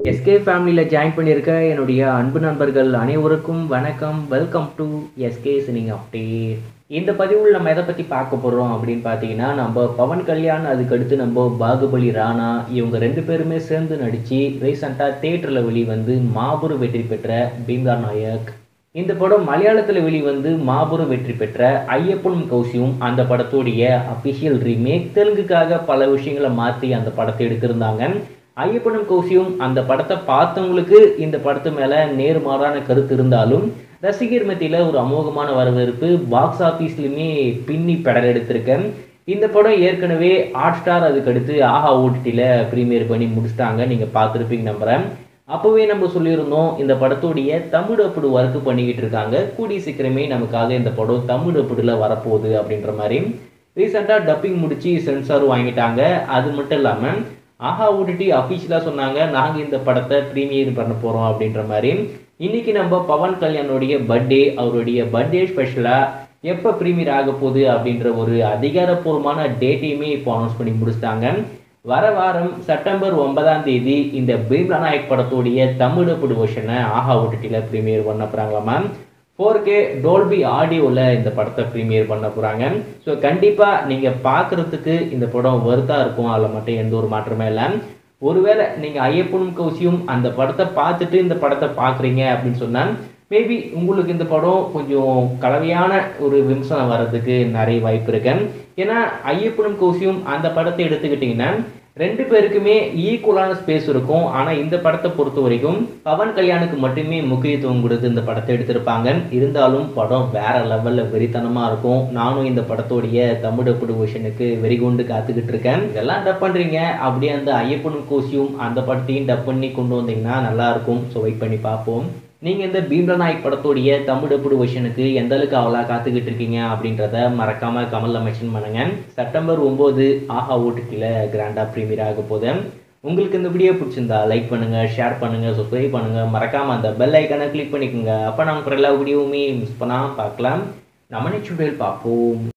SK ஃபேமிலியில் join பண்ணியிருக்க என்னுடைய அன்பு நண்பர்கள் அனைவருக்கும் வணக்கம் welcome to S K cinema update இந்த பதிவில் நம்ம எதை பற்றி பார்க்க போகிறோம் அப்படின்னு பார்த்தீங்கன்னா நம்ம பவன் கல்யாண் அதுக்கடுத்து நம்ம பாகுபலி ராணா இவங்க ரெண்டு பேருமே சேர்ந்து நடித்து ரீசெண்டாக தேட்டரில் வெளிவந்து மாபெரும் வெற்றி பெற்ற பீம்லா நாயக் இந்த படம் மலையாளத்தில் வெளிவந்து மாபெரும் வெற்றி பெற்ற ஐயப்பனும் கௌசியும் அந்த படத்துடைய அஃபிஷியல் ரீமேக் தெலுங்குக்காக பல விஷயங்களை மாற்றி அந்த படத்தை எடுத்திருந்தாங்க ஐயப்பனும் கௌசியும் அந்த படத்தை பார்த்தவங்களுக்கு இந்த படத்து மேலே நேர்மாறான கருத்து இருந்தாலும் ரசிகர் மத்தியில் ஒரு அமோகமான வரவேற்பு பாக்ஸ் ஆஃபீஸ்லையுமே பின்னி பெடல் எடுத்திருக்கேன் இந்த படம் ஏற்கனவே ஹாட் ஸ்டார் அதுக்கடுத்து ஆஹா ஓடிடியில் ப்ரீமியர் பண்ணி முடிச்சிட்டாங்க நீங்கள் பார்த்துருப்பீங்க நம்புகிறேன் அப்போவே நம்ம சொல்லியிருந்தோம் இந்த படத்துடைய தமிழ் அப்புடு ஒர்க்கு பண்ணிக்கிட்டு இருக்காங்க கூடிய சீக்கிரமே நமக்காக இந்த படம் தமிழ் அப்புடில் வரப்போகுது அப்படின்ற மாதிரி ரீசெண்டாக டப்பிங் முடித்து சென்சாரும் வாங்கிட்டாங்க அது மட்டும் இல்லாமல் ஆஹா ஓடிடி அஃபீஷியலாக சொன்னாங்க நாங்கள் இந்த படத்தை ப்ரீமியர் பண்ண போகிறோம் அப்படின்ற மாதிரி இன்னைக்கு நம்ம பவன் கல்யாணுடைய பர்த்டே அவருடைய பர்த்டே ஸ்பெஷலாக எப்போ ப்ரீமியர் ஆக போகுது அப்படின்ற ஒரு அதிகாரப்பூர்வமான டேட்டையுமே இப்போ அனௌன்ஸ் பண்ணி முடிச்சிட்டாங்க வர வாரம் செப்டம்பர் ஒன்பதாம் தேதி இந்த பீம்லா நாயக் படத்துடைய தமிழ் புடு வருஷனை ஆஹா ஓடிடியில் ப்ரீமியர் பண்ண போகிறாங்களாமா ஃபோர் கே டோல்பி ஆடியோவில் இந்த படத்தை ப்ரீமியர் பண்ண போகிறாங்க ஸோ கண்டிப்பாக நீங்கள் பார்க்குறதுக்கு இந்த படம் வருத்தா இருக்கும் அதில் மட்டும் எந்த ஒரு மாற்றமே இல்லை ஒருவேளை நீங்கள் ஐயப்பனும் கௌசியும் அந்த படத்தை பார்த்துட்டு இந்த படத்தை பார்க்குறீங்க அப்படின்னு சொன்னால் மேபி உங்களுக்கு இந்த படம் கொஞ்சம் கலவையான ஒரு விமர்சனம் வர்றதுக்கு நிறைய வாய்ப்பு இருக்கு ஏன்னா ஐயப்பனும் கௌசியும் அந்த படத்தை எடுத்துக்கிட்டிங்கன்னா ரெண்டு பேருக்குமே ஈக்குவலான ஸ்பேஸ் இருக்கும் ஆனால் இந்த படத்தை பொறுத்த வரைக்கும் பவன் கல்யாணுக்கு மட்டுமே முக்கியத்துவம் கொடுத்து இந்த படத்தை எடுத்திருப்பாங்க இருந்தாலும் படம் வேற லெவலில் வெறித்தனமாக இருக்கும் நானும் இந்த படத்தோடைய தமிழ் டப்பு விஷனுக்கு வெறிகொண்டு காத்துக்கிட்டு இருக்கேன் இதெல்லாம் டப் பண்ணுறீங்க அப்படியே அந்த ஐயப்பனும் கோசியும் அந்த படத்தையும் டப் பண்ணி கொண்டு வந்தீங்கன்னா நல்லா இருக்கும் ஸோ வெயிட் பண்ணி பார்ப்போம் நீங்கள் இந்த பீம்லா நாயக் படத்தோடைய தமிழ் டப்புடு விஷனுக்கு எந்த அளவுக்கு அவளா காத்துக்கிட்டு இருக்கீங்க அப்படின்றத மறக்காமல் கமலில் மென்ஷன் பண்ணுங்க செப்டம்பர் ஒம்பது ஆஹா ஓட்டுக்கில் கிராண்டாக ப்ரீமியர் ஆக போகுது உங்களுக்கு இந்த வீடியோ பிடிச்சிருந்தா லைக் பண்ணுங்கள் ஷேர் பண்ணுங்கள் சப்ஸ்கிரைப் பண்ணுங்கள் மறக்காமல் அந்த பெல் ஐக்கனை கிளிக் பண்ணிக்கோங்க அப்போ நாங்கள் எல்லா வீடியோவுமே மிஸ் பண்ணாமல் பார்க்கலாம் நம்ம நெக்ஸ்ட் வீடியோவில் பார்ப்போம்